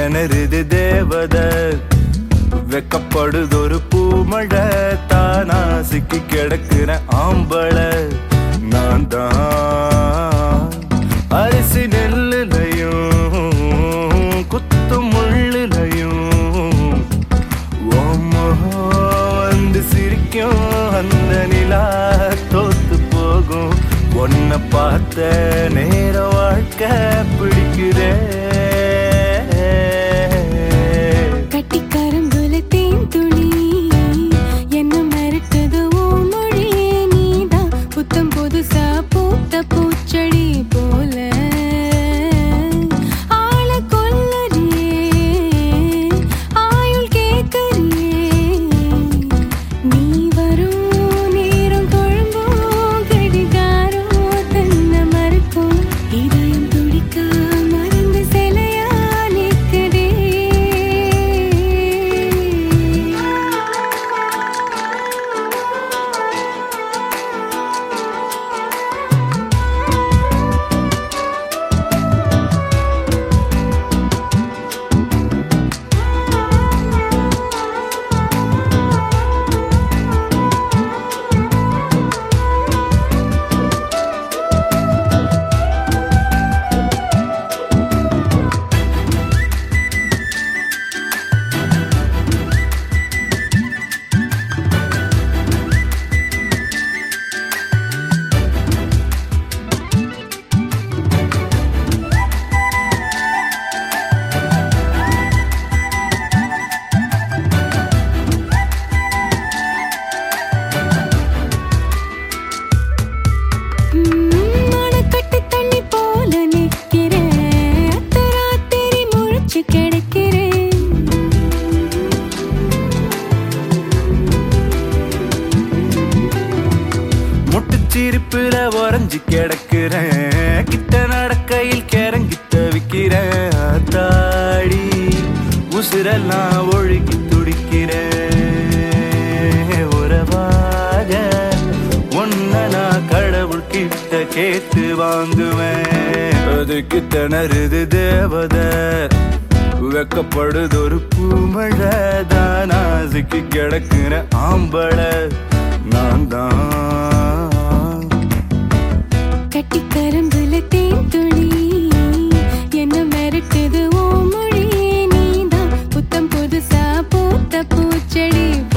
திணறுது தேவத வெக்கப்படுதொரு பூமழை தானா சிக்கி கிடக்குற ஆம்பள நான் தான் அரிசி நெல்லுலையும் குத்து முள்ளுலையும் ஓமோ வந்து சிரிக்கும் அந்த நிலா தோத்து போகும் உன்னை பார்த்த நேர வாழ்க்கை பிடிக்குதே கட்டிக்கரும்புல தேன் துளி என்ன மிரட்டுது ஓ மொழி நீதான் புத்தம் புதுசா பூத்த பூச்செடி போல ஆள கொல்லறியே ஆயுள் கேட்கறியே நீ வரும் நேரம் குழம்பும் கடிகாரம் தன்னை மறுக்கும் இதயம் துடிக்க மறந்து சிலையா நிற்குதே மணக்கட்டு தண்ணி போல நிக்கிறேன் அத்தராத்திரி முழிச்சு கிடக்கிறேன் முட்டுச்சிரிப்புல உறைஞ்சு கிடக்குறேன் கிட்ட நடக்கையில் கிறங்கி தவிக்கிறேன் தாடி உசுரெல்லாம் ஒழுகி துடிக்கிறேன் உறவாக ஒன்ன நான் கடவுள் கிட்ட கேட்டு வாங்குவேன் அதுக்கு திணறுது தேவத வெக்கப்படுது ஒரு பூமழை தானா சிக்கி கிடக்குற ஆம்பள நான் தான் கட்டிக்கரும்புல தேன் துளி என்ன மிரட்டுது ஓ மொழி நீதான் புத்தம் புதுசா பூத்த பூச்செடி